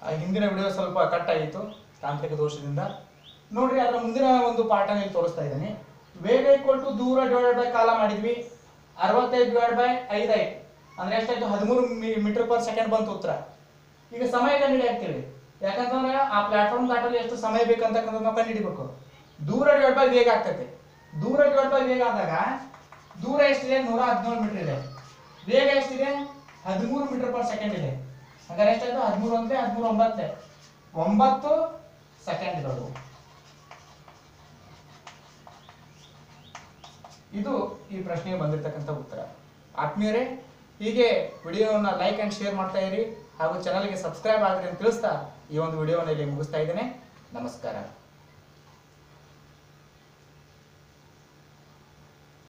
ಆ ಹಿಂದಿನ ವಿಡಿಯೋ ಸ್ವಲ್ಪ ಕಟ್ ಆಗಿತ್ತು ತಾಂತ್ರಿಕ ದೋಷದಿಂದ ನೋಡ್ರಿ ಅದರ ಮುಂದಿನ ಒಂದು ಪಾಠನ ಇಲ್ಲಿ ತೋರಿಸ್ತಾ ಇದ್ದೀನಿ ವೇಗ ಈಕ್ವಲ್ ಟು ದೂರ ಡಿವೈಡ್ ಬೈ ಕಾಲ ಮಾಡಿದ್ವಿ ಅರವತ್ತೈದು ಡಿವೈಡ್ ಬೈ ಐದು ಆಯ್ತು ಅಂದ್ರೆ ಎಷ್ಟಾಯ್ತು ಹದಿಮೂರು ಮೀಟರ್ ಪರ್ ಸೆಕೆಂಡ್ ಬಂತು ಉತ್ತರ ಈಗ ಸಮಯ ಕಂಡುಹಿಡಿ ಹಾಕ್ತೀವಿ ಯಾಕಂತಂದ್ರೆ ಆ ಪ್ಲಾಟ್ಫಾರ್ಮ್ ದಾಟಲು ಎಷ್ಟು ಸಮಯ ಬೇಕಂತಕ್ಕಂಥ ನಾವು ಕಂಡುಹಿಡಿಬೇಕು ದೂರ ಡಿವೈಡ್ ಬೈ ವೇಗ ಆಗ್ತೈತೆ ದೂರ ಡಿವೈಡ್ ಬೈ ವೇಗ ಆದಾಗ ದೂರ ಎಷ್ಟಿದೆ ನೂರ ಹದಿನೇಳು ಮೀಟರ್ ಇದೆ ವೇಗ ಎಷ್ಟಿದೆ ಹದಿಮೂರು ಮೀಟರ್ ಪರ್ ಸೆಕೆಂಡ್ ಇದೆ ಹಾಗಾದ್ರೆ ಎಷ್ಟಾಯ್ತು ಹದಿಮೂರು ಅಂದ್ರೆ ಹದಿಮೂರು ಒಂಬತ್ತೆ ಒಂಬತ್ತು ಸೆಕೆಂಡ್ಗಳು ಇದು ಈ ಪ್ರಶ್ನೆಗೆ ಬಂದಿರತಕ್ಕಂಥ ಉತ್ತರ ಆತ್ಮೀಯರೇ ಹೀಗೆ ವಿಡಿಯೋನ ಲೈಕ್ ಅಂಡ್ ಶೇರ್ ಮಾಡ್ತಾ ಇರಿ ಹಾಗೂ ಚಾನಲ್ಗೆ ಸಬ್ಸ್ಕ್ರೈಬ್ ಆಗ್ರಿ ಅಂತ ತಿಳಿಸ್ತಾ ಈ ಒಂದು ವಿಡಿಯೋನ ಇಲ್ಲಿ ಮುಗಿಸ್ತಾ ಇದ್ದೇನೆ ನಮಸ್ಕಾರ